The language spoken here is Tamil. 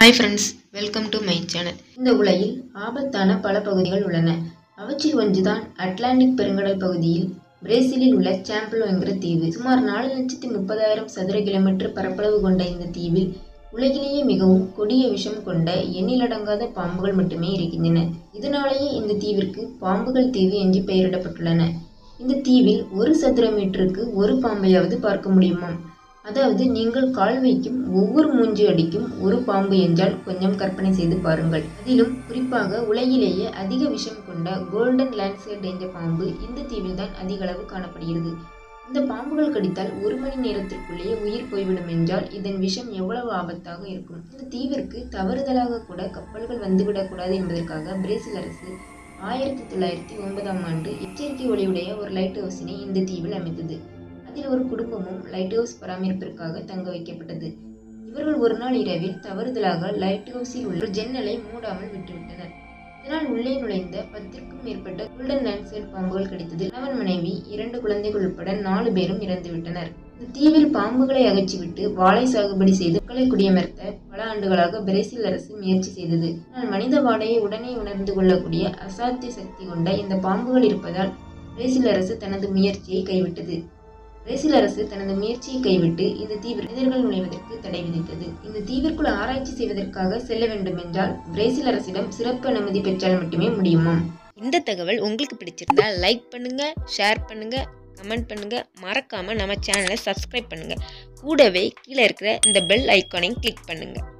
hi friends welcome to my channel இந்த உலகில் ஆபத்தான பல பகுதிகள் உள்ளன அவற்றில் ஒன்றுதான் அட்லாண்டிக் பெருங்கடல் பகுதியில் பிரேசிலில் உள்ள சாம்பலோ என்கிற தீவு சுமார் நாலு லட்சத்தி முப்பதாயிரம் சதுர கிலோமீட்டர் பரப்பளவு கொண்ட இந்த தீவில் உலகிலேயே மிகவும் கொடிய விஷம் கொண்ட எண்ணிலடங்காத பாம்புகள் மட்டுமே இருக்கின்றன இதனாலேயே இந்த தீவிற்கு பாம்புகள் தீவு என்று பெயரிடப்பட்டுள்ளன இந்த தீவில் ஒரு சதுர மீட்டருக்கு ஒரு பாம்பையாவது பார்க்க முடியுமாம் அதாவது நீங்கள் கால் வைக்கும் ஒவ்வொரு மூன்று அடிக்கும் ஒரு பாம்பு என்றால் கொஞ்சம் கற்பனை செய்து பாருங்கள் அதிலும் குறிப்பாக உலகிலேயே அதிக விஷம் கொண்ட கோல்டன் லேண்ட்ஸ்கேட் என்ற பாம்பு இந்த தீவில் தான் அதிக அளவு காணப்படுகிறது இந்த பாம்புகள் கடித்தால் ஒரு மணி நேரத்திற்குள்ளேயே உயிர் போய்விடும் என்றால் இதன் விஷம் எவ்வளவு ஆபத்தாக இருக்கும் இந்த தீவிற்கு தவறுதலாக கூட கப்பல்கள் வந்துவிடக்கூடாது என்பதற்காக பிரேசில் அரசு ஆயிரத்தி தொள்ளாயிரத்தி ஒன்பதாம் ஆண்டு எச்சரிக்கை ஒளியுடைய ஒரு லைட் ஹவுஸினை இந்த தீவில் அமைத்தது அதில் ஒரு குடும்பமும் லைட் ஹவுஸ் பராமரிப்பிற்காக தங்க வைக்கப்பட்டது இவர்கள் ஒரு நாள் இரவில் தவறுதலாக லைட் ஹவுஸில் உள்ள ஜன்னலை மூடாமல் விட்டுவிட்டனர் இதனால் உள்ளே நுழைந்த பத்திற்கும் மேற்பட்ட கோல்டன் லேண்ட்ஸ்கேட் பாம்புகள் கிடைத்தது கணவன் மனைவி இரண்டு குழந்தைகள் உட்பட நாலு பேரும் இறந்துவிட்டனர் இந்த தீவில் பாம்புகளை அகற்றிவிட்டு வாழை சாகுபடி செய்து மக்களை குடியமர்த்த பல ஆண்டுகளாக பிரேசில் அரசு முயற்சி செய்தது ஆனால் மனித வாடையை உடனே உணர்ந்து கொள்ளக்கூடிய அசாத்திய சக்தி கொண்ட இந்த பாம்புகள் இருப்பதால் பிரேசில் அரசு தனது முயற்சியை கைவிட்டது பிரேசில் அரசு தனது முயற்சியை கைவிட்டு இந்த தீவில் மனிதர்கள் நுழைவதற்கு தடை விதித்தது இந்த தீவிற்குள் ஆராய்ச்சி செய்வதற்காக செல்ல வேண்டும் என்றால் பிரேசில் அரசிடம் சிறப்பு அனுமதி பெற்றால் மட்டுமே முடியுமாம் இந்த தகவல் உங்களுக்கு பிடிச்சிருந்தா லைக் பண்ணுங்க ஷேர் பண்ணுங்க கமெண்ட் பண்ணுங்க மறக்காம நம்ம சேனலை சப்ஸ்கிரைப் பண்ணுங்க கூடவே கீழே இருக்கிற இந்த பெல் ஐக்கானையும் கிளிக் பண்ணுங்க